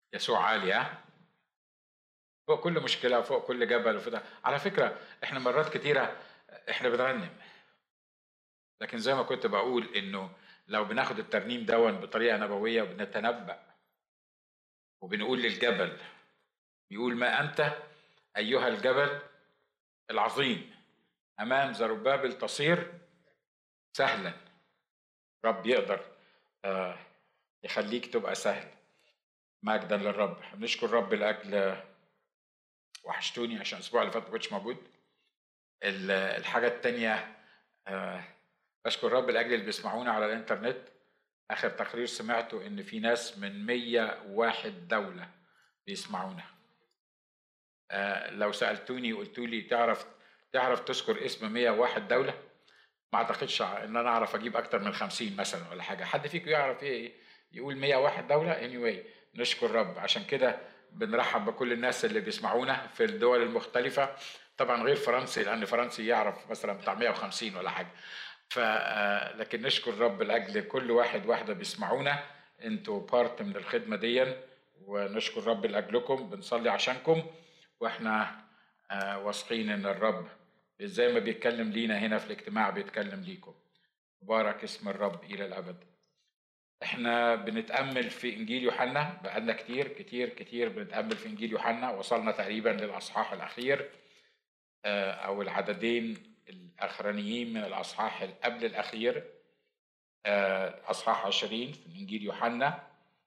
يسوع عالي ها فوق كل مشكله وفوق كل جبل وفوق ده. على فكره احنا مرات كتيره احنا بنرنم لكن زي ما كنت بقول انه لو بناخد الترنيم دون بطريقه نبويه وبنتنبأ وبنقول للجبل بيقول ما انت ايها الجبل العظيم امام زربابل تصير سهلا رب يقدر آه، يخليك تبقى سهل مجدا للرب بنشكر رب لاجل وحشتوني عشان الاسبوع اللي فات ما كنتش موجود الحاجه الثانيه آه، بشكر رب لاجل اللي بيسمعونا على الانترنت اخر تقرير سمعته ان في ناس من 101 دوله بيسمعونا آه، لو سالتوني وقلتوا لي تعرف تعرف تذكر اسم 101 دوله ما اعتقدش ان انا اعرف اجيب اكتر من 50 مثلا ولا حاجه حد فيكم يعرف ايه يقول 101 دوله anyway نشكر رب عشان كده بنرحب بكل الناس اللي بيسمعونا في الدول المختلفه طبعا غير فرنسي لان فرنسي يعرف مثلا بتاع 150 ولا حاجه ف آه، لكن نشكر رب لاجل كل واحد واحده بيسمعونا انتوا بارت من الخدمه دي ونشكر رب لاجلكم بنصلي عشانكم واحنا آه، واثقين ان الرب زي ما بيتكلم لينا هنا في الاجتماع بيتكلم ليكم مبارك اسم الرب الى الابد احنا بنتامل في انجيل يوحنا بقالنا كتير كتير كتير بنتامل في انجيل يوحنا وصلنا تقريبا للاصحاح الاخير آه، او العددين الاخرانيين من الاصحاح قبل الاخير آه، اصحاح 20 في انجيل يوحنا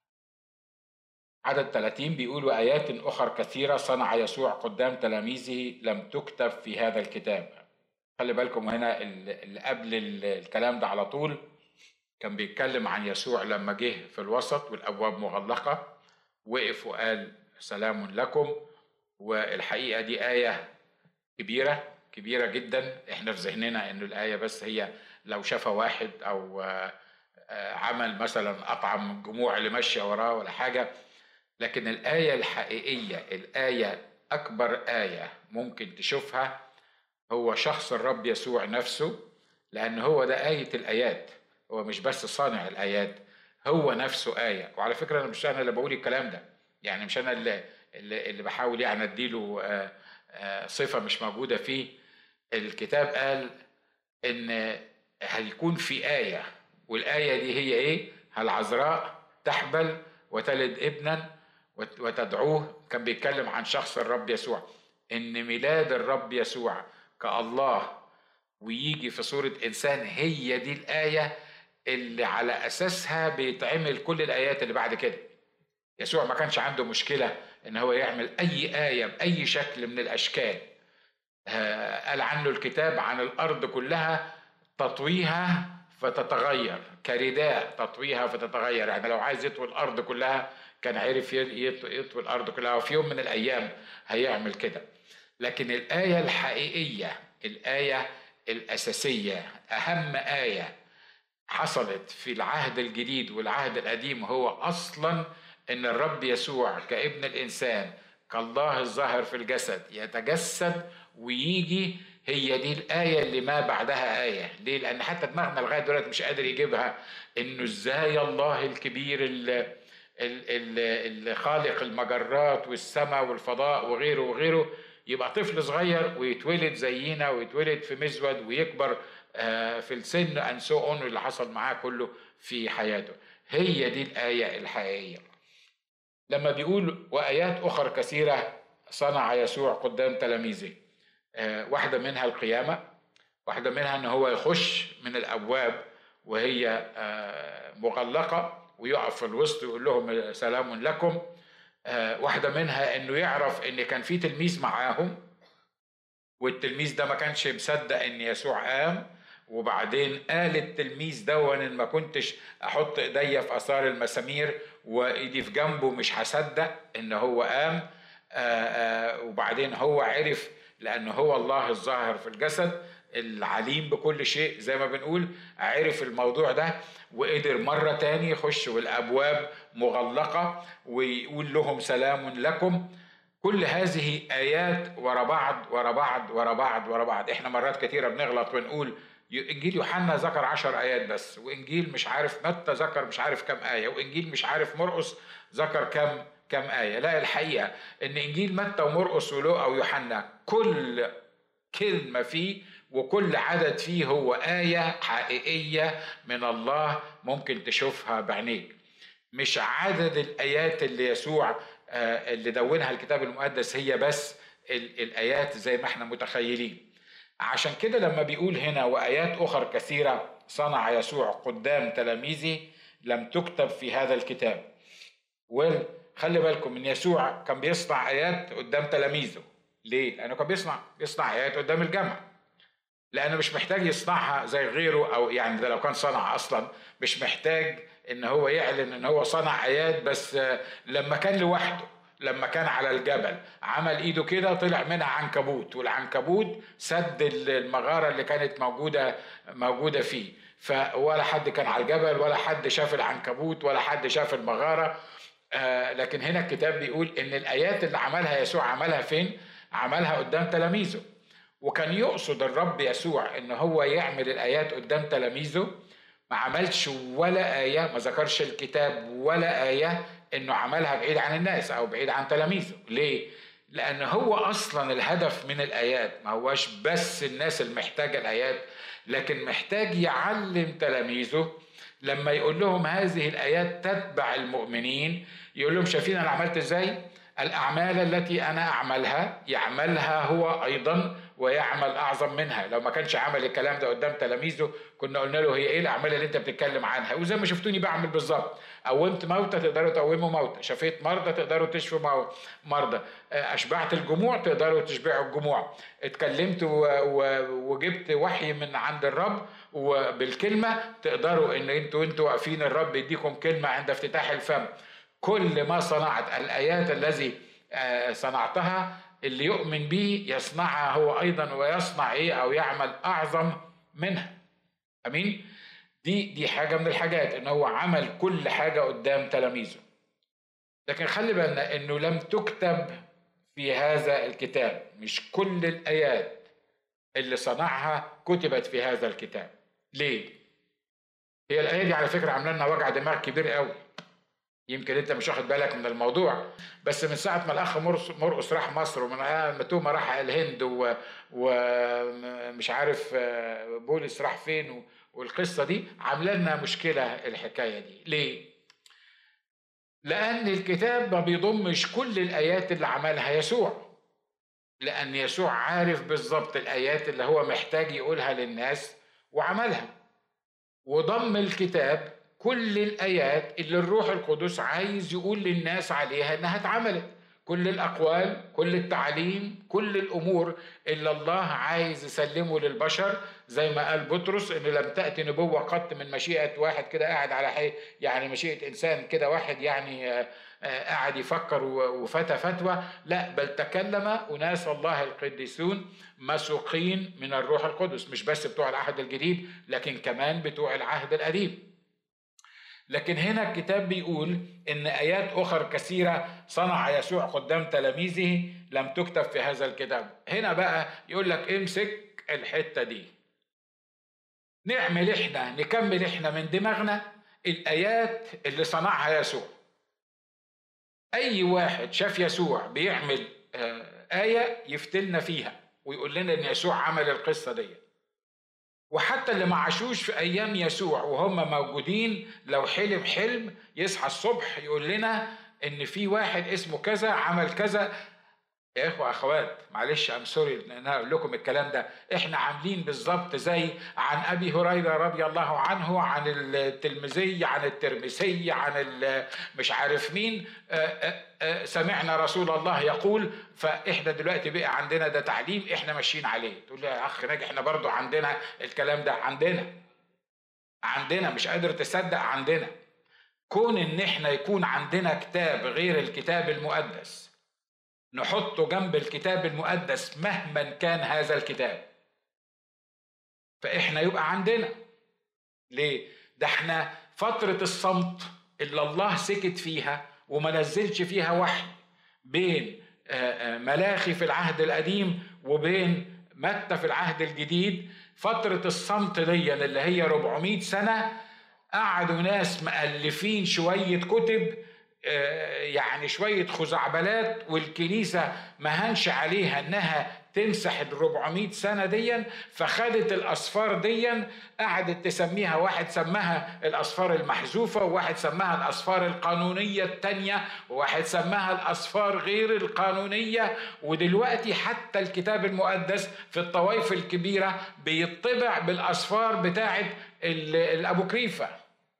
عدد 30 بيقول وآيات أخر كثيرة صنع يسوع قدام تلاميذه لم تكتب في هذا الكتاب خلي بالكم هنا اللي قبل الكلام ده على طول كان بيتكلم عن يسوع لما جه في الوسط والأبواب مغلقة وقف وقال سلام لكم والحقيقة دي آية كبيرة كبيرة جدا احنا في ذهننا انه الآية بس هي لو شافها واحد أو عمل مثلا أطعم الجموع اللي ماشية وراه ولا حاجة لكن الآية الحقيقية الآية أكبر آية ممكن تشوفها هو شخص الرب يسوع نفسه لأن هو ده آية الآيات هو مش بس صانع الآيات هو نفسه آية وعلى فكرة أنا مش أنا اللي بقول الكلام ده يعني مش أنا اللي اللي, اللي بحاول يعني أديله آه، آه، صفة مش موجودة فيه الكتاب قال إن هيكون في آية والآية دي هي إيه؟ العذراء تحبل وتلد ابنا وتدعوه كان بيتكلم عن شخص الرب يسوع ان ميلاد الرب يسوع كالله ويجي في صورة إنسان هي دي الآية اللي على أساسها بيتعمل كل الآيات اللي بعد كده يسوع ما كانش عنده مشكلة إن هو يعمل أي آية بأي شكل من الأشكال آه، قال عنه الكتاب عن الأرض كلها تطويها فتتغير كرداء تطويها فتتغير يعني لو عايز يطوي الأرض كلها كان عرف يطوي الارض كلها وفي يوم من الايام هيعمل كده لكن الايه الحقيقيه الايه الاساسيه اهم ايه حصلت في العهد الجديد والعهد القديم هو اصلا ان الرب يسوع كابن الانسان كالله الظاهر في الجسد يتجسد ويجي هي دي الآية اللي ما بعدها آية ليه؟ لأن حتى دماغنا لغاية دلوقتي مش قادر يجيبها إنه إزاي الله الكبير اللي اللي خالق المجرات والسماء والفضاء وغيره وغيره يبقى طفل صغير ويتولد زينا ويتولد في مزود ويكبر آه، في السن ان سو اون اللي حصل معاه كله في حياته هي دي الايه الحقيقيه لما بيقول وايات اخرى كثيره صنع يسوع قدام تلاميذه آه، واحده منها القيامه واحده منها ان هو يخش من الابواب وهي آه، مغلقه ويقف في الوسط ويقول لهم سلام لكم آه، واحدة منها انه يعرف ان كان في تلميذ معاهم والتلميذ ده ما كانش مصدق ان يسوع قام وبعدين قال التلميذ ده ان ما كنتش احط ايديا في اثار المسامير وايدي في جنبه مش هصدق ان هو قام آآ آه، آآ آه، وبعدين هو عرف لان هو الله الظاهر في الجسد العليم بكل شيء زي ما بنقول عرف الموضوع ده وقدر مرة تاني يخش والأبواب مغلقة ويقول لهم سلام لكم كل هذه آيات ورا بعض ورا بعض ورا بعض ورا بعض احنا مرات كتيرة بنغلط ونقول انجيل يوحنا ذكر عشر ايات بس وانجيل مش عارف متى ذكر مش عارف كم ايه وانجيل مش عارف مرقس ذكر كم كم آية لا الحقيقة إن إنجيل متى ومرقس ولوقا ويوحنا كل كلمة فيه وكل عدد فيه هو آية حقيقية من الله ممكن تشوفها بعينيك مش عدد الآيات اللي يسوع آه، اللي دونها الكتاب المقدس هي بس الآيات زي ما احنا متخيلين عشان كده لما بيقول هنا وآيات أخرى كثيرة صنع يسوع قدام تلاميذه لم تكتب في هذا الكتاب وخلي بالكم ان يسوع كان بيصنع ايات قدام تلاميذه ليه لانه كان بيصنع بيصنع ايات قدام الجمع لانه مش محتاج يصنعها زي غيره او يعني ده لو كان صنع اصلا مش محتاج ان هو يعلن ان هو صنع ايات بس لما كان لوحده لما كان على الجبل عمل ايده كده طلع منها عنكبوت والعنكبوت سد المغاره اللي كانت موجوده موجوده فيه فولا حد كان على الجبل ولا حد شاف العنكبوت ولا حد شاف المغاره آه لكن هنا الكتاب بيقول ان الايات اللي عملها يسوع عملها فين عملها قدام تلاميذه وكان يقصد الرب يسوع ان هو يعمل الايات قدام تلاميذه ما عملش ولا ايه ما ذكرش الكتاب ولا ايه انه عملها بعيد عن الناس او بعيد عن تلاميذه ليه لان هو اصلا الهدف من الايات ما هوش بس الناس المحتاجه الايات لكن محتاج يعلم تلاميذه لما يقول لهم هذه الايات تتبع المؤمنين يقول لهم شايفين انا عملت ازاي الاعمال التي انا اعملها يعملها هو ايضا ويعمل اعظم منها لو ما كانش عمل الكلام ده قدام تلاميذه كنا قلنا له هي ايه الاعمال اللي انت بتتكلم عنها وزي ما شفتوني بعمل بالظبط قومت موتى تقدروا تقوموا موتى شفيت مرضى تقدروا تشفوا مرضى اشبعت الجموع تقدروا تشبعوا الجموع اتكلمت وجبت وحي من عند الرب وبالكلمه تقدروا ان انتوا انتوا واقفين الرب يديكم كلمه عند افتتاح الفم كل ما صنعت الايات الذي آه، صنعتها اللي يؤمن به يصنعها هو ايضا ويصنع ايه او يعمل اعظم منها امين دي دي حاجه من الحاجات ان هو عمل كل حاجه قدام تلاميذه لكن خلي بالنا انه لم تكتب في هذا الكتاب مش كل الايات اللي صنعها كتبت في هذا الكتاب ليه هي الايه دي على فكره عامله لنا وجع دماغ كبير قوي يمكن انت مش واخد بالك من الموضوع بس من ساعه ما الاخ مرقص راح مصر ومن ما توما راح الهند ومش عارف آه، بولس راح فين والقصه دي عامله لنا مشكله الحكايه دي ليه لان الكتاب ما بيضمش كل الايات اللي عملها يسوع لان يسوع عارف بالظبط الايات اللي هو محتاج يقولها للناس وعملها وضم الكتاب كل الآيات اللي الروح القدس عايز يقول للناس عليها إنها اتعملت كل الأقوال كل التعليم كل الأمور اللي الله عايز يسلمه للبشر زي ما قال بطرس إن لم تأتي نبوة قط من مشيئة واحد كده قاعد على حي يعني مشيئة إنسان كده واحد يعني آه، آه، قاعد يفكر وفتى فتوى لا بل تكلم أناس الله القديسون مسوقين من الروح القدس مش بس بتوع العهد الجديد لكن كمان بتوع العهد القديم لكن هنا الكتاب بيقول ان ايات اخر كثيره صنع يسوع قدام تلاميذه لم تكتب في هذا الكتاب هنا بقى يقول لك امسك الحته دي نعمل احنا نكمل احنا من دماغنا الايات اللي صنعها يسوع اي واحد شاف يسوع بيعمل آه، ايه يفتلنا فيها ويقول لنا ان يسوع عمل القصه دي وحتى اللي ما عاشوش في ايام يسوع وهم موجودين لو حلم حلم يصحى الصبح يقول لنا ان في واحد اسمه كذا عمل كذا يا اخوة اخوات معلش ام سوري ان انا اقول لكم الكلام ده احنا عاملين بالظبط زي عن ابي هريره رضي الله عنه عن التلميذي عن الترمسي عن مش عارف مين آه، آه، آه، سمعنا رسول الله يقول فاحنا دلوقتي بقى عندنا ده تعليم احنا ماشيين عليه تقول لي يا اخ ناجي احنا برضو عندنا الكلام ده عندنا عندنا مش قادر تصدق عندنا كون ان احنا يكون عندنا كتاب غير الكتاب المقدس نحطه جنب الكتاب المقدس مهما كان هذا الكتاب فاحنا يبقى عندنا ليه ده احنا فتره الصمت اللي الله سكت فيها وما نزلش فيها وحي بين ملاخي في العهد القديم وبين متى في العهد الجديد فترة الصمت دي اللي هي 400 سنة قعدوا ناس مؤلفين شوية كتب آه، يعني شوية خزعبلات والكنيسة ما هنش عليها انها تمسح ال 400 سنة ديا فخدت الأصفار ديا قعدت تسميها واحد سماها الأصفار المحذوفة وواحد سماها الأصفار القانونية التانية وواحد سماها الأصفار غير القانونية ودلوقتي حتى الكتاب المقدس في الطوائف الكبيرة بيطبع بالأصفار بتاعة الأبوكريفة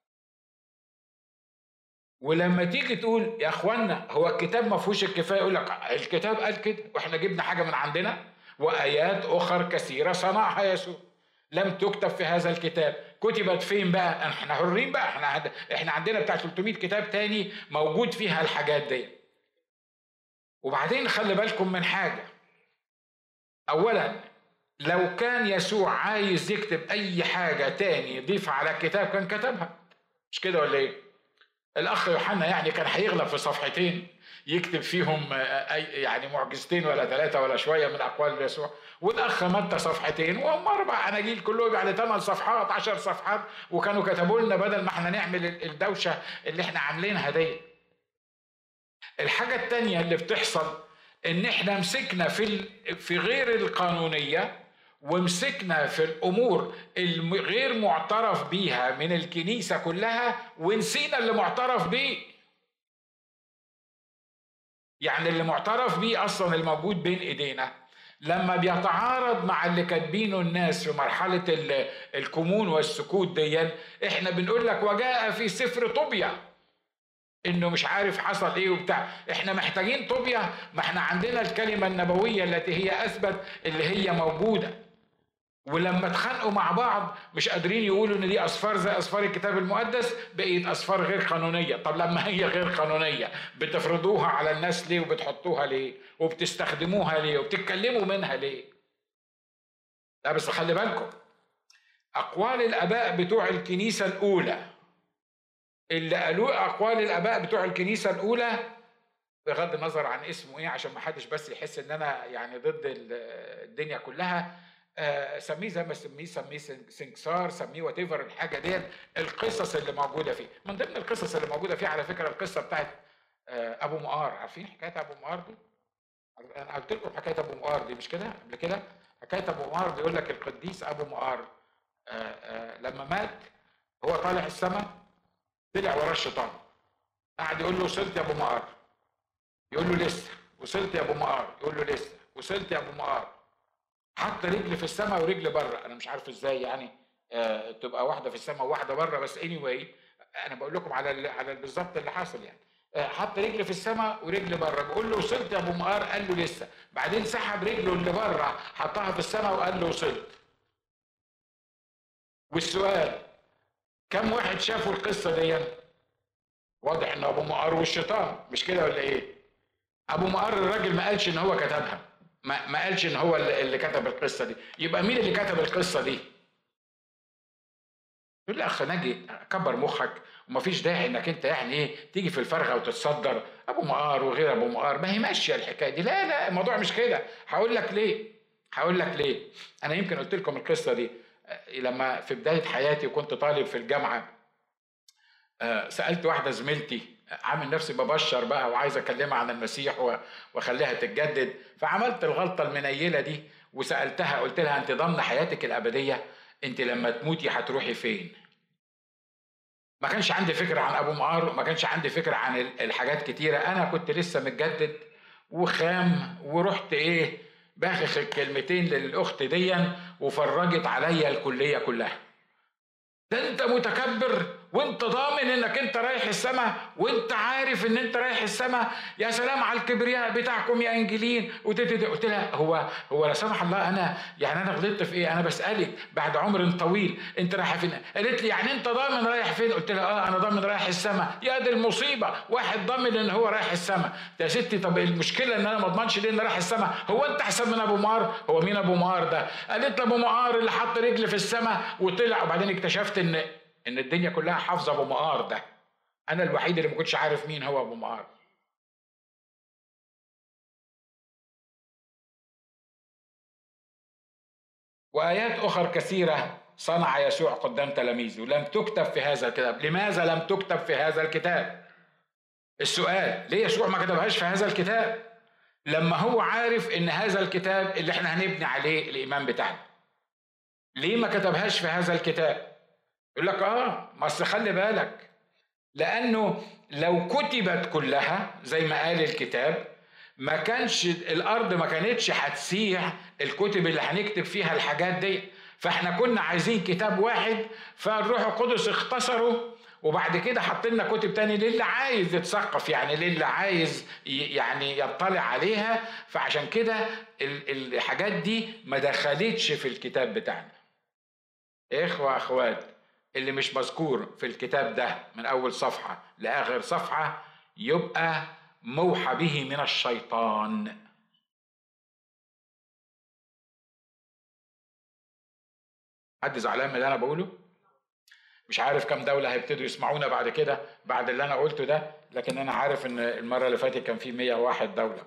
ولما تيجي تقول يا اخوانا هو الكتاب ما فيهوش الكفايه يقول لك الكتاب قال كده واحنا جبنا حاجه من عندنا وايات اخر كثيره صنعها يسوع لم تكتب في هذا الكتاب كتبت فين بقى احنا حرين بقى احنا احنا عندنا بتاع 300 كتاب تاني موجود فيها الحاجات دي وبعدين خلي بالكم من حاجه اولا لو كان يسوع عايز يكتب اي حاجه تاني يضيفها على الكتاب كان كتبها مش كده ولا ايه الاخ يوحنا يعني كان هيغلب في صفحتين يكتب فيهم آه، أي يعني معجزتين ولا ثلاثه ولا شويه من اقوال يسوع والاخ متى صفحتين وهم اربع اناجيل كلهم يعني ثمان صفحات عشر صفحات وكانوا كتبوا لنا بدل ما احنا نعمل الدوشه اللي احنا عاملينها دي الحاجه الثانيه اللي بتحصل ان احنا مسكنا في في غير القانونيه ومسكنا في الامور الغير معترف بيها من الكنيسه كلها ونسينا اللي معترف بيه يعني اللي معترف بيه اصلا الموجود بين ايدينا لما بيتعارض مع اللي كاتبينه الناس في مرحله الكمون والسكوت دي احنا بنقول لك وجاء في سفر طوبيا انه مش عارف حصل ايه وبتاع احنا محتاجين طوبيا ما احنا عندنا الكلمه النبويه التي هي اثبت اللي هي موجوده ولما اتخانقوا مع بعض مش قادرين يقولوا ان دي اصفار زي اصفار الكتاب المقدس بقيت اصفار غير قانونيه طب لما هي غير قانونيه بتفرضوها على الناس ليه وبتحطوها ليه وبتستخدموها ليه وبتتكلموا منها ليه لا بس خلي بالكم اقوال الاباء بتوع الكنيسه الاولى اللي قالوه اقوال الاباء بتوع الكنيسه الاولى بغض النظر عن اسمه ايه عشان ما حدش بس يحس ان انا يعني ضد الدنيا كلها آه، سميه زي ما سميه سميه سنكسار سميه وات ايفر الحاجه ديت القصص اللي موجوده فيه من ضمن القصص اللي موجوده فيه على فكره القصه بتاعت آه، ابو مقار عارفين حكايه ابو مقار دي انا قلت لكم حكايه ابو مقار دي مش كده قبل كده حكايه ابو مقار بيقول لك القديس ابو مقار آه، لما مات هو طالع السماء طلع وراه الشيطان قعد يقول له وصلت يا ابو مقار يقول له لسه وصلت يا ابو مقار يقول له لسه وصلت يا ابو مقار حط رجل في السماء ورجل بره انا مش عارف ازاي يعني آه تبقى واحده في السماء وواحده بره بس اني anyway انا بقول لكم على على بالظبط اللي حاصل يعني آه حط رجل في السماء ورجل بره بقول له وصلت يا ابو مقار قال له لسه بعدين سحب رجله اللي بره حطها في السماء وقال له وصلت والسؤال كم واحد شافوا القصه دي واضح ان ابو مقار والشيطان مش كده ولا ايه ابو مقار الراجل ما قالش ان هو كتبها ما, ما قالش ان هو اللي كتب القصه دي يبقى مين اللي كتب القصه دي يقول لي اخ نجي كبر مخك ومفيش داعي انك انت يعني ايه تيجي في الفرغه وتتصدر ابو مقار وغير ابو مقار ما هي ماشيه الحكايه دي لا لا الموضوع مش كده هقول لك ليه هقول لك ليه انا يمكن قلت لكم القصه دي لما في بدايه حياتي وكنت طالب في الجامعه آه، سالت واحده زميلتي عامل نفسي ببشر بقى وعايز اكلمها عن المسيح واخليها تتجدد فعملت الغلطه المنيله دي وسالتها قلت لها انت ضامنه حياتك الابديه انت لما تموتي هتروحي فين ما كانش عندي فكره عن ابو معار ما كانش عندي فكره عن الحاجات كتيره انا كنت لسه متجدد وخام ورحت ايه باخخ الكلمتين للاخت ديا وفرجت عليا الكليه كلها ده انت متكبر وانت ضامن انك انت رايح السماء وانت عارف ان انت رايح السماء يا سلام على الكبرياء بتاعكم يا انجيلين قلت لها هو هو لا سمح الله انا يعني انا غلطت في ايه انا بسالك بعد عمر طويل انت رايحه فين قالت لي يعني انت ضامن رايح فين قلت لها اه انا ضامن رايح السماء يا دي المصيبه واحد ضامن ان هو رايح السماء يا ستي طب المشكله ان انا ما اضمنش ليه ان رايح السماء هو انت احسن من ابو مار هو مين ابو مار ده قالت لي ابو مار اللي حط رجل في السماء وطلع وبعدين اكتشفت ان ان الدنيا كلها حافظه ابو مقار ده انا الوحيد اللي ما كنتش عارف مين هو ابو مقار وايات اخر كثيره صنع يسوع قدام تلاميذه لم تكتب في هذا الكتاب لماذا لم تكتب في هذا الكتاب السؤال ليه يسوع ما كتبهاش في هذا الكتاب لما هو عارف ان هذا الكتاب اللي احنا هنبني عليه الايمان بتاعنا ليه ما كتبهاش في هذا الكتاب يقول لك اه ما اصل خلي بالك لانه لو كتبت كلها زي ما قال الكتاب ما كانش الارض ما كانتش هتسيح الكتب اللي هنكتب فيها الحاجات دي فاحنا كنا عايزين كتاب واحد فالروح القدس اختصره وبعد كده حط لنا كتب تاني للي عايز يتثقف يعني للي عايز يعني يطلع عليها فعشان كده الحاجات دي ما دخلتش في الكتاب بتاعنا اخوة اخوات اللي مش مذكور في الكتاب ده من اول صفحة لاخر صفحة يبقى موحى به من الشيطان حد زعلان من اللي انا بقوله مش عارف كم دولة هيبتدوا يسمعونا بعد كده بعد اللي أنا قلته ده لكن أنا عارف إن المرة اللي فاتت كان في 101 دولة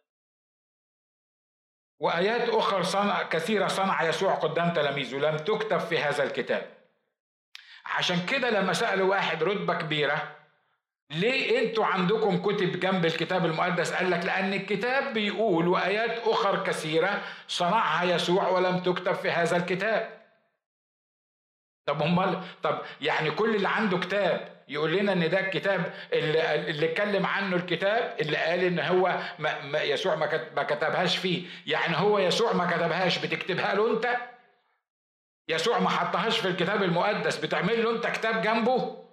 وآيات أخرى صنع كثيرة صنع يسوع قدام تلاميذه لم تكتب في هذا الكتاب عشان كده لما سألوا واحد رتبة كبيرة ليه انتوا عندكم كتب جنب الكتاب المقدس قال لك لان الكتاب بيقول وايات اخر كثيره صنعها يسوع ولم تكتب في هذا الكتاب طب امال طب يعني كل اللي عنده كتاب يقول لنا ان ده الكتاب اللي, اللي اتكلم عنه الكتاب اللي قال ان هو ما ما يسوع ما كتبهاش فيه يعني هو يسوع ما كتبهاش بتكتبها له انت يسوع ما حطهاش في الكتاب المقدس بتعمل له انت كتاب جنبه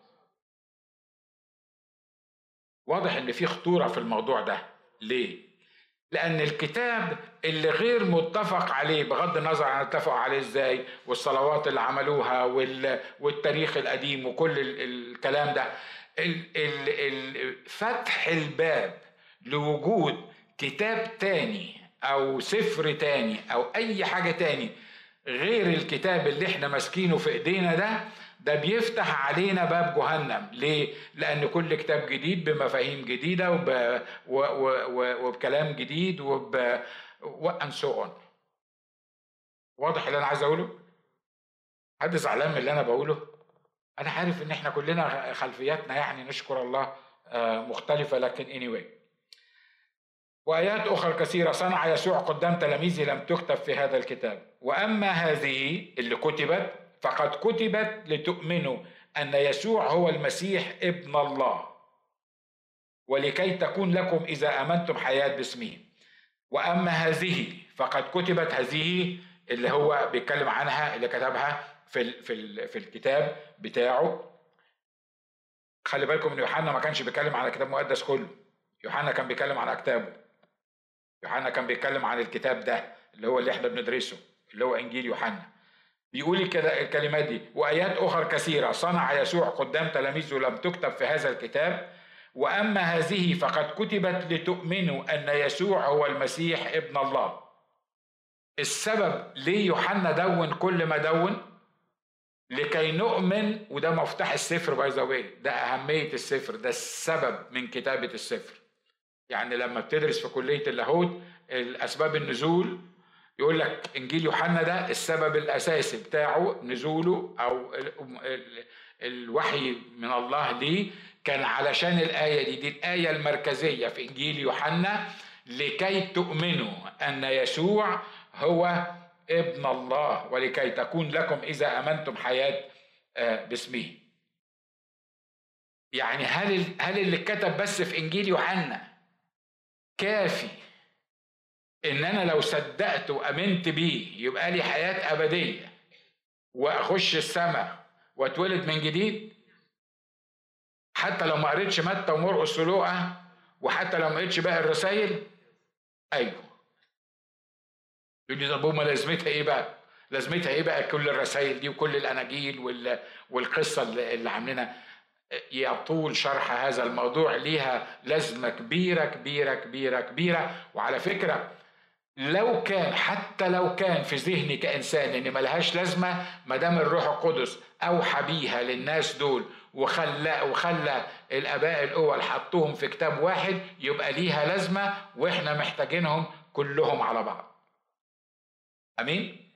واضح ان في خطوره في الموضوع ده ليه لأن الكتاب اللي غير متفق عليه بغض النظر عن اتفقوا عليه ازاي والصلوات اللي عملوها والتاريخ القديم وكل الكلام ده فتح الباب لوجود كتاب تاني أو سفر تاني أو أي حاجة تاني غير الكتاب اللي احنا ماسكينه في ايدينا ده ده بيفتح علينا باب جهنم ليه لان كل كتاب جديد بمفاهيم جديده وب... و... و... و... وبكلام جديد وب وان سو اون واضح اللي انا عايز اقوله حد زعلان من اللي انا بقوله انا عارف ان احنا كلنا خلفياتنا يعني نشكر الله آه، مختلفه لكن anyway وآيات أخرى كثيرة صنع يسوع قدام تلاميذه لم تكتب في هذا الكتاب وأما هذه اللي كتبت فقد كتبت لتؤمنوا ان يسوع هو المسيح ابن الله ولكي تكون لكم اذا امنتم حياه باسمه واما هذه فقد كتبت هذه اللي هو بيتكلم عنها اللي كتبها في في في الكتاب بتاعه خلي بالكم ان يوحنا ما كانش بيتكلم على الكتاب المقدس كله يوحنا كان بيتكلم على كتابه يوحنا كان بيتكلم عن الكتاب ده اللي هو اللي احنا بندرسه اللي هو انجيل يوحنا بيقول الكلمات دي وآيات أخرى كثيرة صنع يسوع قدام تلاميذه لم تكتب في هذا الكتاب وأما هذه فقد كتبت لتؤمنوا أن يسوع هو المسيح ابن الله السبب ليه يوحنا دون كل ما دون لكي نؤمن وده مفتاح السفر باي ذا ده أهمية السفر ده السبب من كتابة السفر يعني لما بتدرس في كلية اللاهوت الأسباب النزول يقول لك انجيل يوحنا ده السبب الاساسي بتاعه نزوله او الوحي من الله ليه كان علشان الايه دي دي الايه المركزيه في انجيل يوحنا لكي تؤمنوا ان يسوع هو ابن الله ولكي تكون لكم اذا امنتم حياه آه، باسمه يعني هل هل اللي اتكتب بس في انجيل يوحنا كافي ان انا لو صدقت وامنت بيه يبقى لي حياه ابديه واخش السماء واتولد من جديد حتى لو ما قريتش متى ومرقس ولوقا وحتى لو ما قريتش باقي الرسايل ايوه يقول لي طب هما لازمتها ايه بقى؟ لازمتها ايه بقى كل الرسائل دي وكل الاناجيل والقصه اللي عاملينها يطول شرح هذا الموضوع ليها لازمه كبيره كبيره كبيره كبيره وعلى فكره لو كان حتى لو كان في ذهني كانسان ان ملهاش لازمه ما دام الروح القدس اوحى بيها للناس دول وخلى وخلى الاباء الاول حطوهم في كتاب واحد يبقى ليها لازمه واحنا محتاجينهم كلهم على بعض. امين؟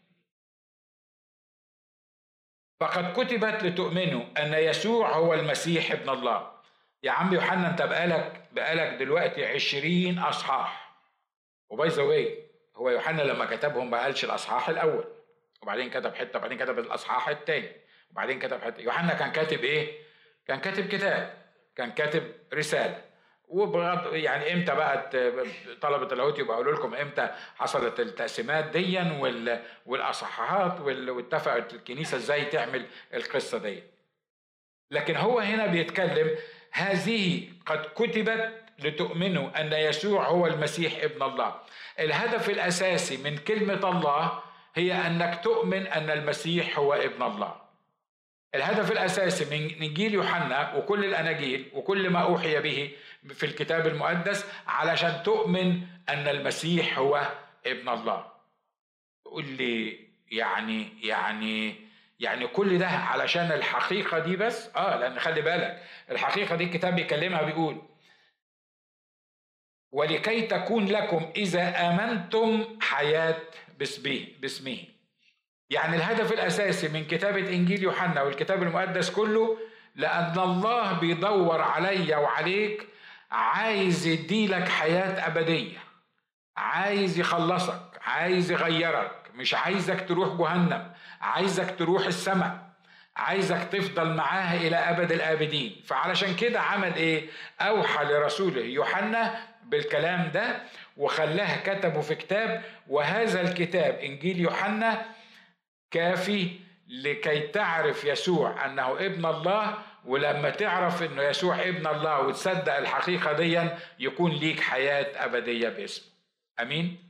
فقد كتبت لتؤمنوا ان يسوع هو المسيح ابن الله يا عم يوحنا انت بقالك بقالك دلوقتي عشرين اصحاح وباي ذا واي هو يوحنا لما كتبهم ما قالش الاصحاح الاول وبعدين كتب حته وبعدين كتب الاصحاح الثاني وبعدين كتب حته يوحنا كان كاتب ايه؟ كان كاتب كتاب كان كاتب رساله وبغض يعني امتى بقى طلبه اللاهوت يبقى اقول لكم امتى حصلت التقسيمات ديا والاصحاحات واتفقت الكنيسه ازاي تعمل القصه دي لكن هو هنا بيتكلم هذه قد كتبت لتؤمنوا ان يسوع هو المسيح ابن الله الهدف الاساسي من كلمه الله هي انك تؤمن ان المسيح هو ابن الله الهدف الاساسي من انجيل يوحنا وكل الاناجيل وكل ما اوحي به في الكتاب المقدس علشان تؤمن ان المسيح هو ابن الله تقول لي يعني يعني يعني كل ده علشان الحقيقه دي بس اه لان خلي بالك الحقيقه دي الكتاب بيكلمها بيقول ولكي تكون لكم اذا امنتم حياه باسمه باسمه يعني الهدف الاساسي من كتابه انجيل يوحنا والكتاب المقدس كله لان الله بيدور عليا وعليك عايز يديلك حياه ابديه عايز يخلصك عايز يغيرك مش عايزك تروح جهنم عايزك تروح السماء عايزك تفضل معاه الى ابد الابدين فعلشان كده عمل ايه اوحى لرسوله يوحنا بالكلام ده وخلاه كتبه في كتاب وهذا الكتاب انجيل يوحنا كافي لكي تعرف يسوع انه ابن الله ولما تعرف انه يسوع ابن الله وتصدق الحقيقه دي يكون ليك حياه ابديه باسمه امين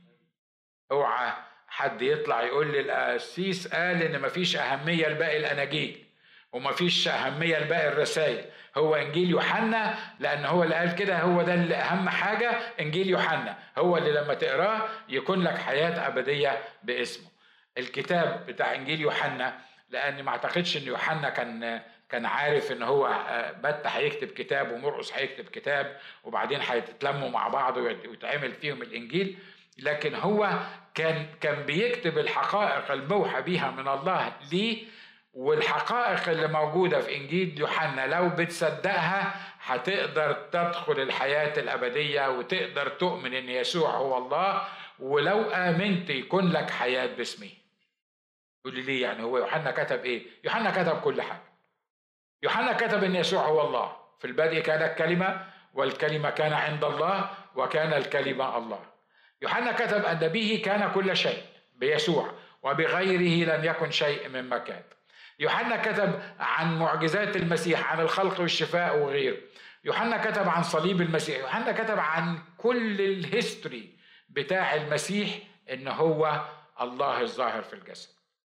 اوعى حد يطلع يقول لي القسيس قال ان مفيش اهميه لباقي الاناجيل ومفيش اهميه لباقي الرسائل هو انجيل يوحنا لان هو اللي قال كده هو ده اللي اهم حاجه انجيل يوحنا هو اللي لما تقراه يكون لك حياه ابديه باسمه الكتاب بتاع انجيل يوحنا لان ما اعتقدش ان يوحنا كان كان عارف ان هو بت هيكتب كتاب ومرقس هيكتب كتاب وبعدين هيتلموا مع بعض ويتعمل فيهم الانجيل لكن هو كان كان بيكتب الحقائق الموحى بها من الله ليه والحقائق اللي موجوده في انجيل يوحنا لو بتصدقها هتقدر تدخل الحياه الابديه وتقدر تؤمن ان يسوع هو الله ولو امنت يكون لك حياه باسمه يقول لي ليه يعني هو يوحنا كتب ايه يوحنا كتب كل حاجه يوحنا كتب ان يسوع هو الله في البدء كان الكلمه والكلمه كان عند الله وكان الكلمه الله يوحنا كتب ان به كان كل شيء بيسوع وبغيره لم يكن شيء مما كان يوحنا كتب عن معجزات المسيح عن الخلق والشفاء وغيره يوحنا كتب عن صليب المسيح يوحنا كتب عن كل الهيستوري بتاع المسيح ان هو الله الظاهر في الجسد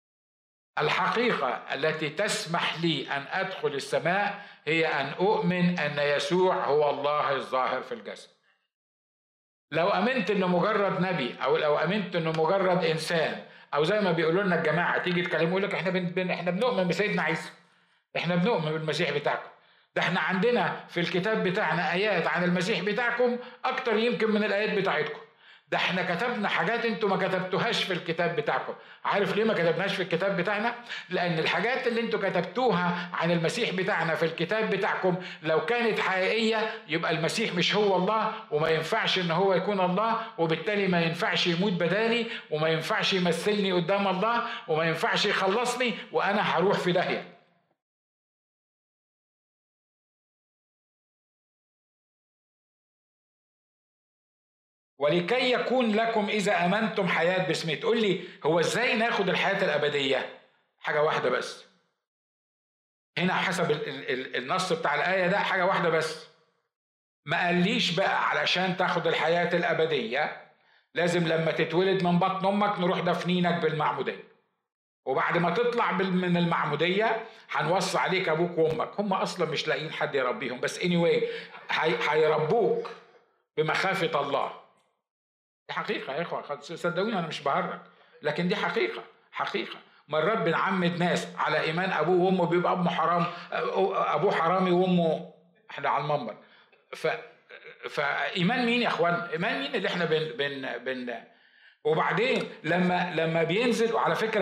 الحقيقة التي تسمح لي أن أدخل السماء هي أن أؤمن أن يسوع هو الله الظاهر في الجسد. لو أمنت أنه مجرد نبي أو لو أمنت أنه مجرد إنسان أو زي ما بيقولوا لنا الجماعة تيجي تكلموا يقول لك إحنا بن إحنا بنؤمن بسيدنا عيسى. إحنا بنؤمن بالمسيح بتاعكم. ده إحنا عندنا في الكتاب بتاعنا آيات عن المسيح بتاعكم أكتر يمكن من الآيات بتاعتكم. ده احنا كتبنا حاجات انتوا ما كتبتوهاش في الكتاب بتاعكم عارف ليه ما كتبناش في الكتاب بتاعنا لان الحاجات اللي انتوا كتبتوها عن المسيح بتاعنا في الكتاب بتاعكم لو كانت حقيقيه يبقى المسيح مش هو الله وما ينفعش ان هو يكون الله وبالتالي ما ينفعش يموت بدالي وما ينفعش يمثلني قدام الله وما ينفعش يخلصني وانا هروح في داهيه ولكي يكون لكم إذا أمنتم حياة باسمه تقول لي هو إزاي ناخد الحياة الأبدية حاجة واحدة بس هنا حسب النص بتاع الآية ده حاجة واحدة بس ما قاليش بقى علشان تاخد الحياة الأبدية لازم لما تتولد من بطن أمك نروح دفنينك بالمعمودية وبعد ما تطلع من المعمودية هنوصي عليك أبوك وأمك هم أصلا مش لاقيين حد يربيهم بس anyway هيربوك بمخافة الله دي حقيقة يا إخوة صدقوني أنا مش بهرج لكن دي حقيقة حقيقة مرات بنعمد ناس على إيمان أبوه وأمه بيبقى أبوه حرام أبوه حرامي وأمه إحنا على المنبر ف فإيمان مين يا إخوان؟ إيمان مين اللي إحنا بن بن بن وبعدين لما لما بينزل وعلى فكرة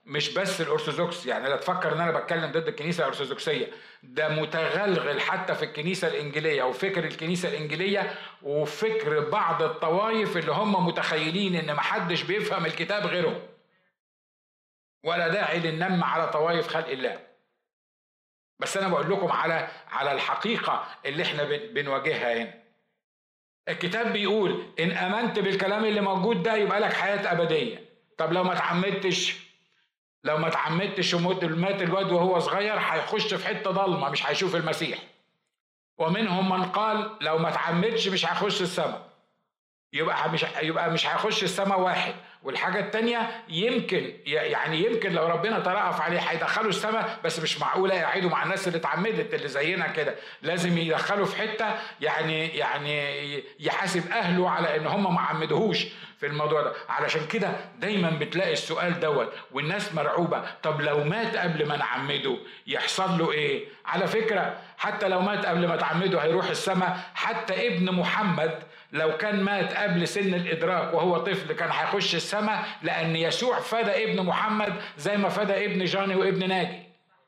مش بس الارثوذكس يعني لا تفكر ان انا بتكلم ضد الكنيسه الارثوذكسيه ده متغلغل حتى في الكنيسه الانجيليه وفكر الكنيسه الانجيليه وفكر بعض الطوائف اللي هم متخيلين ان محدش بيفهم الكتاب غيرهم ولا داعي للنم على طوائف خلق الله بس انا بقول لكم على على الحقيقه اللي احنا بنواجهها هنا الكتاب بيقول ان امنت بالكلام اللي موجود ده يبقى لك حياه ابديه طب لو ما تعمدتش لو ما تعمدتش وموت مات الواد وهو صغير هيخش في حته ضلمه مش هيشوف المسيح ومنهم من قال لو ما تعمدش مش هيخش السماء يبقى مش يبقى مش هيخش السماء واحد والحاجة التانية يمكن يعني يمكن لو ربنا ترأف عليه هيدخلوا السماء بس مش معقولة يعيدوا مع الناس اللي اتعمدت اللي زينا كده لازم يدخلوا في حتة يعني يعني يحاسب أهله على إن هم ما عمدوهوش في الموضوع ده علشان كده دايما بتلاقي السؤال دوت والناس مرعوبة طب لو مات قبل ما نعمده يحصل له إيه على فكرة حتى لو مات قبل ما تعمده هيروح السماء حتى ابن محمد لو كان مات قبل سن الإدراك وهو طفل كان هيخش السماء لأن يسوع فدى ابن محمد زي ما فدى ابن جاني وابن ناجي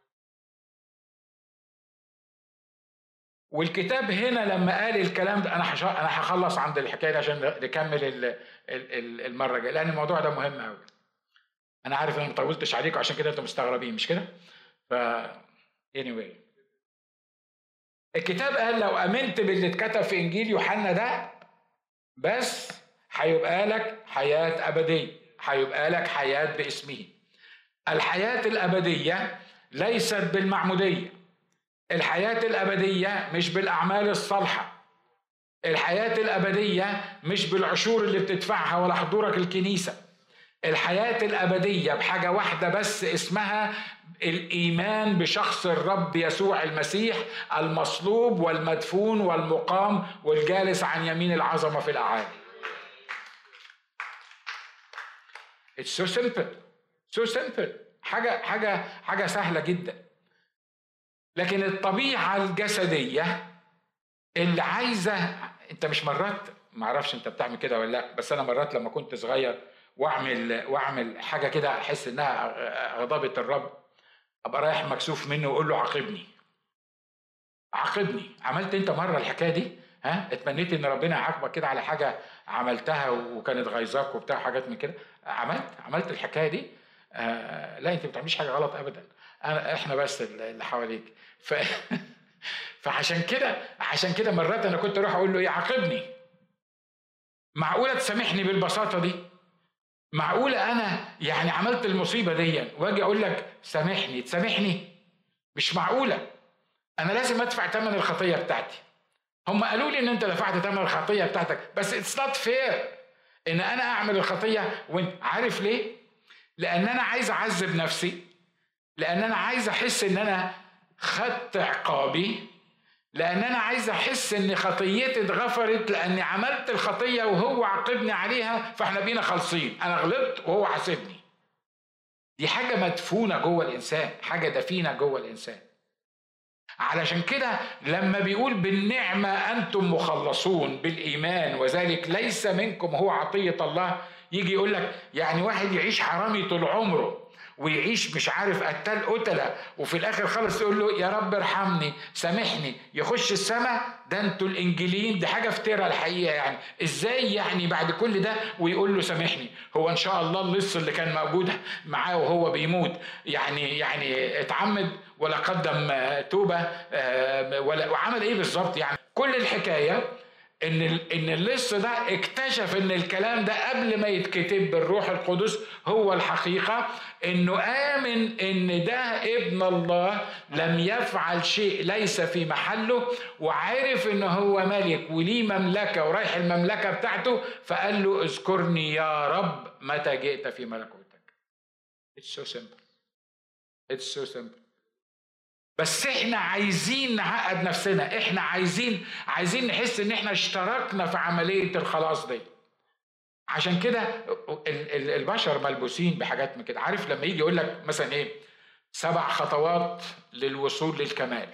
والكتاب هنا لما قال الكلام ده انا انا هخلص عند الحكايه دي عشان نكمل المره الجايه لان الموضوع ده مهم قوي انا عارف انا ما طولتش عليكم عشان كده انتم مستغربين مش كده ف anyway الكتاب قال لو امنت باللي اتكتب في انجيل يوحنا ده بس هيبقى لك حياة أبدية هيبقى لك حياة باسمه الحياة الأبدية ليست بالمعمودية الحياة الأبدية مش بالأعمال الصالحة الحياة الأبدية مش بالعشور اللي بتدفعها ولا حضورك الكنيسة الحياة الأبدية بحاجة واحدة بس اسمها الإيمان بشخص الرب يسوع المسيح المصلوب والمدفون والمقام والجالس عن يمين العظمة في الأعالي It's so simple so simple حاجة حاجة حاجة سهلة جدا لكن الطبيعة الجسدية اللي عايزة انت مش مرات معرفش انت بتعمل كده ولا لا بس انا مرات لما كنت صغير واعمل واعمل حاجه كده احس انها غضبه الرب ابقى رايح مكسوف منه واقول له عاقبني عاقبني عملت انت مره الحكايه دي ها اتمنيت ان ربنا يعاقبك كده على حاجه عملتها وكانت غيظاك وبتاع حاجات من كده عملت عملت الحكايه دي آه لا انت ما بتعمليش حاجه غلط ابدا أنا احنا بس اللي حواليك ف فعشان كده عشان كده مرات انا كنت اروح اقول له ايه عاقبني معقوله تسامحني بالبساطه دي معقولة أنا يعني عملت المصيبة دي وأجي أقول لك سامحني تسامحني مش معقولة أنا لازم أدفع ثمن الخطية بتاعتي هم قالوا لي إن أنت دفعت ثمن الخطية بتاعتك بس اتس نوت فير إن أنا أعمل الخطية وأنت عارف ليه؟ لأن أنا عايز أعذب نفسي لأن أنا عايز أحس إن أنا خدت عقابي لان انا عايز احس ان خطيتي اتغفرت لاني عملت الخطيه وهو عاقبني عليها فاحنا بينا خالصين انا غلطت وهو حاسبني دي حاجه مدفونه جوه الانسان حاجه دفينه جوه الانسان علشان كده لما بيقول بالنعمه انتم مخلصون بالايمان وذلك ليس منكم هو عطيه الله يجي يقول لك يعني واحد يعيش حرامي طول عمره ويعيش مش عارف قتال قتلة وفي الاخر خالص يقول له يا رب ارحمني سامحني يخش السماء ده انتوا الانجيليين دي حاجه افترا الحقيقه يعني ازاي يعني بعد كل ده ويقول له سامحني هو ان شاء الله اللص اللي كان موجود معاه وهو بيموت يعني يعني اتعمد ولا قدم توبه آه، ولا وعمل ايه بالظبط يعني كل الحكايه ان ان اللص ده اكتشف ان الكلام ده قبل ما يتكتب بالروح القدس هو الحقيقه انه امن ان ده ابن الله لم يفعل شيء ليس في محله وعرف ان هو ملك وليه مملكه ورايح المملكه بتاعته فقال له اذكرني يا رب متى جئت في ملكوتك It's so simple It's so simple بس احنا عايزين نعقد نفسنا احنا عايزين عايزين نحس ان احنا اشتركنا في عمليه الخلاص دي عشان كده البشر ملبوسين بحاجات من كده عارف لما يجي يقول لك مثلا ايه سبع خطوات للوصول للكمال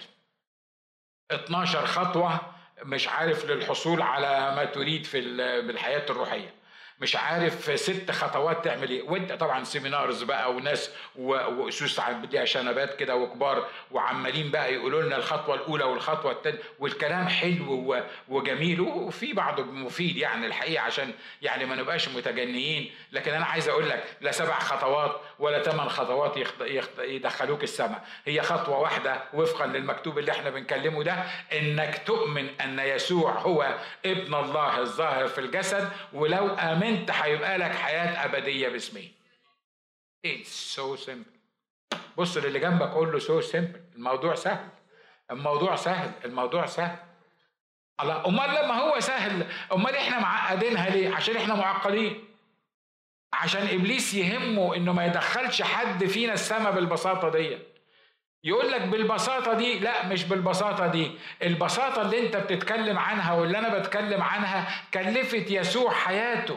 12 خطوه مش عارف للحصول على ما تريد في الحياه الروحيه مش عارف ست خطوات تعمل ايه وانت طبعا سيمينارز بقى وناس واسوس بديها شنبات كده وكبار وعمالين بقى يقولوا لنا الخطوه الاولى والخطوه الثانيه والكلام حلو وجميل وفي بعضه مفيد يعني الحقيقه عشان يعني ما نبقاش متجنيين لكن انا عايز اقول لك لا سبع خطوات ولا ثمان خطوات يدخلوك السماء هي خطوه واحده وفقا للمكتوب اللي احنا بنكلمه ده انك تؤمن ان يسوع هو ابن الله الظاهر في الجسد ولو امنت هيبقى لك حياه ابديه باسمه It's so simple بص للي جنبك قول له سو سيمبل الموضوع سهل الموضوع سهل الموضوع سهل الله امال لما هو سهل امال احنا معقدينها ليه عشان احنا معقدين عشان ابليس يهمه انه ما يدخلش حد فينا السما بالبساطه دي يقول لك بالبساطة دي لا مش بالبساطة دي البساطة اللي انت بتتكلم عنها واللي انا بتكلم عنها كلفت يسوع حياته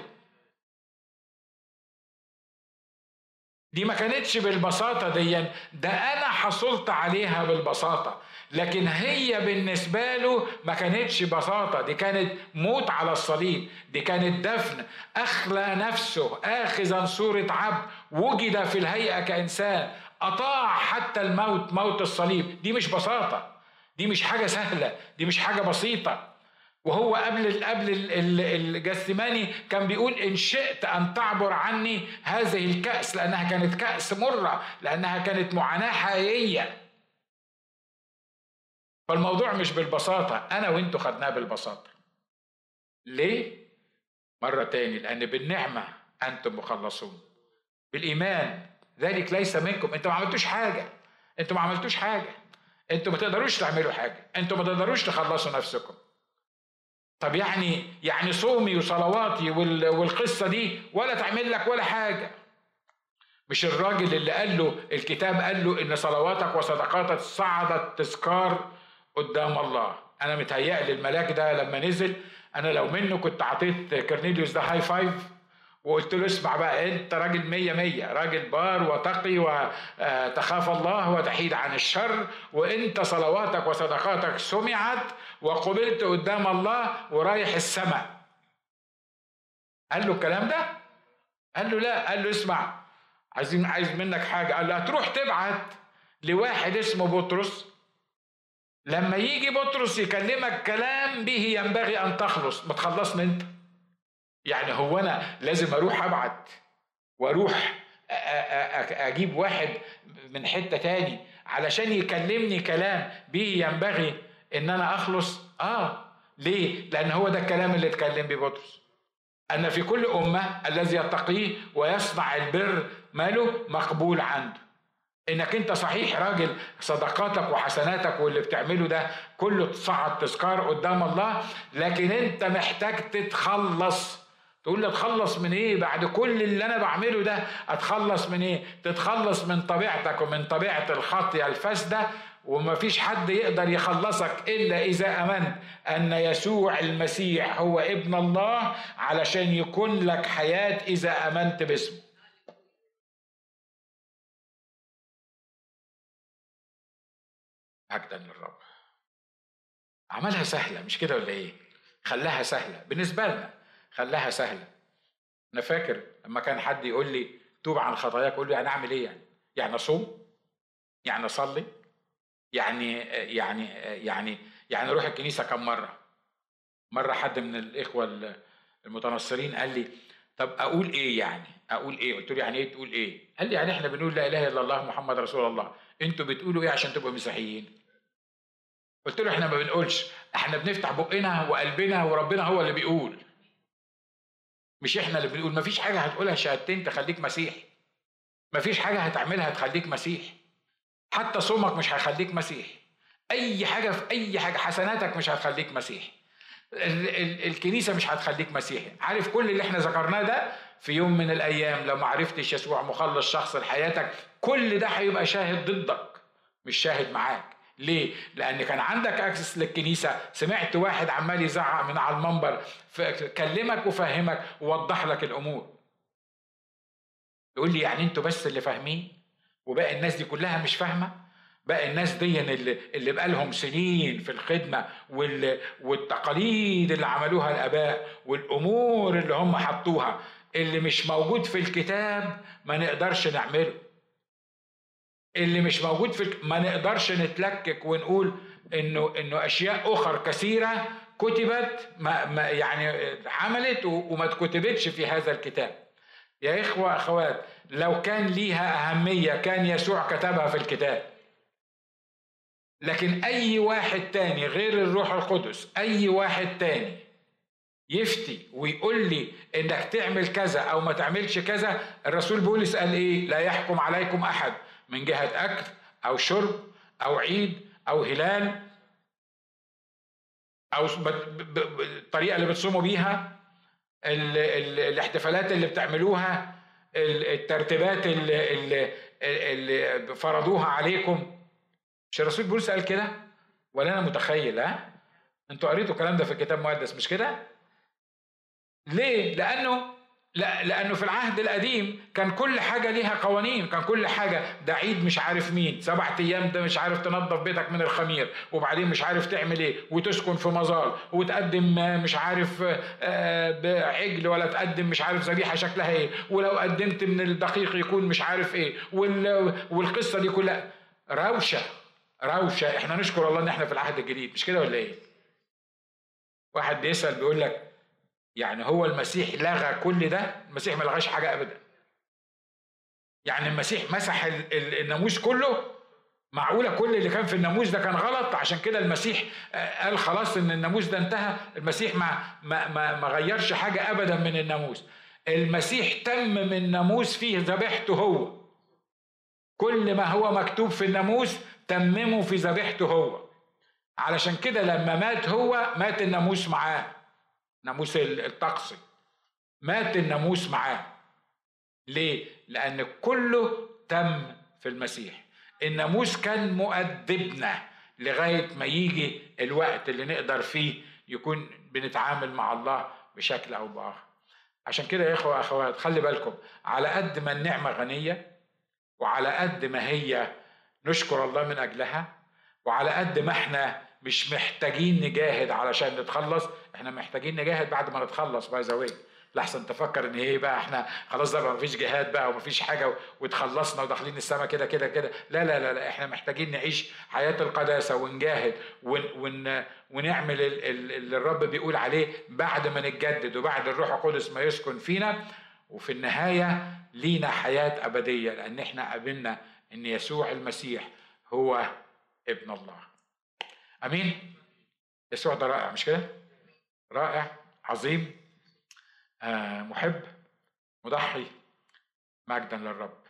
دي ما كانتش بالبساطة دي ده أنا حصلت عليها بالبساطة لكن هي بالنسبة له ما كانتش بساطة دي كانت موت على الصليب دي كانت دفن أخلى نفسه آخذا صورة عبد وجد في الهيئة كإنسان أطاع حتى الموت موت الصليب دي مش بساطة دي مش حاجة سهلة دي مش حاجة بسيطة وهو قبل قبل الجثماني كان بيقول ان شئت ان تعبر عني هذه الكأس لانها كانت كأس مرة لانها كانت معاناة حقيقية فالموضوع مش بالبساطة انا وانتوا خدناه بالبساطة ليه؟ مرة تاني لان بالنعمة انتم مخلصون بالايمان ذلك ليس منكم انتوا ما عملتوش حاجة انتوا ما عملتوش حاجة انتوا ما تقدروش تعملوا حاجة انتوا ما تقدروش تخلصوا نفسكم طب يعني يعني صومي وصلواتي والقصة دي ولا تعمل لك ولا حاجة مش الراجل اللي قال له الكتاب قال له ان صلواتك وصدقاتك صعدت تذكار قدام الله انا متهيأ الملاك ده لما نزل انا لو منه كنت عطيت كرنيليوس ده هاي فايف وقلت له اسمع بقى انت راجل مية مية راجل بار وتقي وتخاف الله وتحيد عن الشر وانت صلواتك وصدقاتك سمعت وقبلت قدام الله ورايح السماء قال له الكلام ده قال له لا قال له اسمع عايزين عايز منك حاجه قال له هتروح تبعت لواحد اسمه بطرس لما يجي بطرس يكلمك كلام به ينبغي ان تخلص ما تخلصني انت يعني هو انا لازم اروح ابعت واروح اجيب واحد من حته تاني علشان يكلمني كلام به ينبغي ان انا اخلص اه ليه لان هو ده الكلام اللي اتكلم بيه بطرس ان في كل امه الذي يتقيه ويصنع البر ماله مقبول عنده انك انت صحيح راجل صدقاتك وحسناتك واللي بتعمله ده كله تصعد تذكار قدام الله لكن انت محتاج تتخلص تقول لي اتخلص من ايه بعد كل اللي انا بعمله ده اتخلص من ايه تتخلص من طبيعتك ومن طبيعه الخطيه الفاسده وما فيش حد يقدر يخلصك الا اذا امنت ان يسوع المسيح هو ابن الله علشان يكون لك حياه اذا امنت باسمه مجدا للرب عملها سهله مش كده ولا ايه خلاها سهله بالنسبه لنا خلاها سهله انا فاكر لما كان حد يقول لي توب عن خطاياك اقول له يعني اعمل ايه يعني يعني اصوم يعني اصلي يعني يعني يعني يعني اروح الكنيسه كم مره مره حد من الاخوه المتنصرين قال لي طب اقول ايه يعني اقول ايه قلت له يعني ايه تقول ايه قال لي يعني احنا بنقول لا اله الا الله محمد رسول الله انتوا بتقولوا ايه عشان تبقوا مسيحيين قلت له احنا ما بنقولش احنا بنفتح بقنا وقلبنا وربنا هو اللي بيقول مش احنا اللي بنقول مفيش حاجه هتقولها شهادتين تخليك مسيحي مفيش حاجه هتعملها تخليك مسيحي حتى صومك مش هيخليك مسيحي اي حاجه في اي حاجه حسناتك مش هتخليك مسيحي الكنيسه مش هتخليك مسيحي عارف كل اللي احنا ذكرناه ده في يوم من الايام لو ما عرفتش يسوع مخلص شخص لحياتك كل ده هيبقى شاهد ضدك مش شاهد معاك ليه؟ لأن كان عندك أكسس للكنيسة سمعت واحد عمال يزعق من على المنبر كلمك وفهمك ووضح لك الأمور يقول لي يعني انتوا بس اللي فاهمين وباقي الناس دي كلها مش فاهمة بقى الناس دي اللي, اللي بقالهم سنين في الخدمة والتقاليد اللي عملوها الآباء والأمور اللي هم حطوها اللي مش موجود في الكتاب ما نقدرش نعمله اللي مش موجود في ما نقدرش نتلكك ونقول انه انه اشياء اخر كثيره كتبت ما, ما يعني عملت وما اتكتبتش في هذا الكتاب يا اخوه اخوات لو كان ليها اهميه كان يسوع كتبها في الكتاب لكن اي واحد تاني غير الروح القدس اي واحد تاني يفتي ويقول لي انك تعمل كذا او ما تعملش كذا الرسول بولس قال ايه لا يحكم عليكم احد من جهه اكل او شرب او عيد او هلال او الطريقه اللي بتصوموا بيها ال ال الاحتفالات اللي بتعملوها الترتيبات اللي, اللي, اللي فرضوها عليكم مش الرسول بولس قال كده ولا انا متخيل ها انتوا قريتوا الكلام ده في الكتاب المقدس مش كده ليه لانه لا لانه في العهد القديم كان كل حاجه ليها قوانين كان كل حاجه ده عيد مش عارف مين سبعة ايام ده مش عارف تنظف بيتك من الخمير وبعدين مش عارف تعمل ايه وتسكن في مزار وتقدم مش عارف آه، بعجل ولا تقدم مش عارف ذبيحه شكلها ايه ولو قدمت من الدقيق يكون مش عارف ايه والقصه دي كلها روشه روشه احنا نشكر الله ان احنا في العهد الجديد مش كده ولا ايه واحد بيسال بيقول لك يعني هو المسيح لغى كل ده المسيح ما لغاش حاجه ابدا يعني المسيح مسح الناموس كله معقوله كل اللي كان في الناموس ده كان غلط عشان كده المسيح آه، قال خلاص ان الناموس ده انتهى المسيح ما ما ما, ما غيرش حاجه ابدا من الناموس المسيح تم من الناموس فيه ذبيحته هو كل ما هو مكتوب في الناموس تممه في ذبيحته هو علشان كده لما مات هو مات الناموس معاه ناموس الطقس مات الناموس معاه ليه؟ لأن كله تم في المسيح الناموس كان مؤدبنا لغاية ما يجي الوقت اللي نقدر فيه يكون بنتعامل مع الله بشكل أو بآخر عشان كده يا إخوة أخوات خلي بالكم على قد ما النعمة غنية وعلى قد ما هي نشكر الله من أجلها وعلى قد ما احنا مش محتاجين نجاهد علشان نتخلص احنا محتاجين نجاهد بعد ما نتخلص باي ذا لحسن تفكر ان ايه بقى احنا خلاص ده ما فيش جهاد بقى وما فيش حاجه واتخلصنا وداخلين السماء كده كده كده لا لا لا لا احنا محتاجين نعيش حياه القداسه ونجاهد ون ون ونعمل اللي الرب بيقول عليه بعد ما نتجدد وبعد الروح القدس ما يسكن فينا وفي النهايه لينا حياه ابديه لان احنا قابلنا ان يسوع المسيح هو ابن الله امين يسوع ده رائع مش كده رائع عظيم آه محب مضحي مجدا للرب